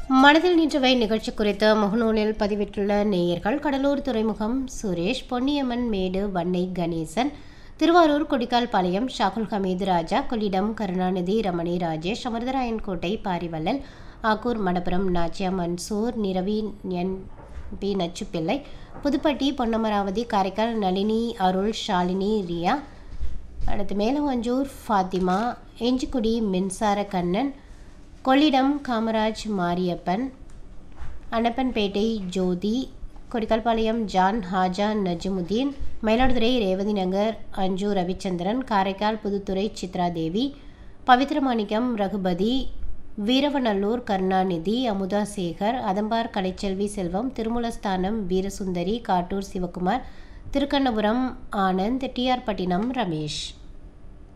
மனதில் நின்றவை நிகழ்ச்சி குறித்து முகநூலில் பதிவிட்டுள்ள நேயர்கள் கடலூர் துறைமுகம் சுரேஷ் பொன்னியம்மன் மேடு வன்னை கணேசன் திருவாரூர் கொடிக்கால் பாளையம் ஷாகுல் ஹமீது ராஜா கொள்ளிடம் கருணாநிதி ரமணி ராஜேஷ் அமிர்தராயன் கோட்டை பாரிவள்ளல் ஆக்கூர் மடப்புரம் நாச்சியா மன்சூர் நிரவி என் பி நச்சுப்பிள்ளை புதுப்பட்டி பொன்னமராவதி காரைக்கால் நளினி அருள் ஷாலினி ரியா அடுத்து மேலவஞ்சூர் ஃபாத்திமா எஞ்சிக்குடி மின்சார கண்ணன் கொள்ளிடம் காமராஜ் மாரியப்பன் அன்னப்பன்பேட்டை ஜோதி கொடிக்கல்பாளையம் ஜான் ஹாஜா நஜிமுதீன் மயிலாடுதுறை ரேவதி நகர் அஞ்சு ரவிச்சந்திரன் காரைக்கால் புதுத்துறை சித்ரா தேவி பவித்ரமாணிக்கம் ரகுபதி வீரவநல்லூர் கருணாநிதி அமுதா சேகர் அதம்பார் கலைச்செல்வி செல்வம் திருமூலஸ்தானம் வீரசுந்தரி காட்டூர் சிவகுமார் திருக்கண்ணபுரம் ஆனந்த் டிஆர் பட்டினம் ரமேஷ்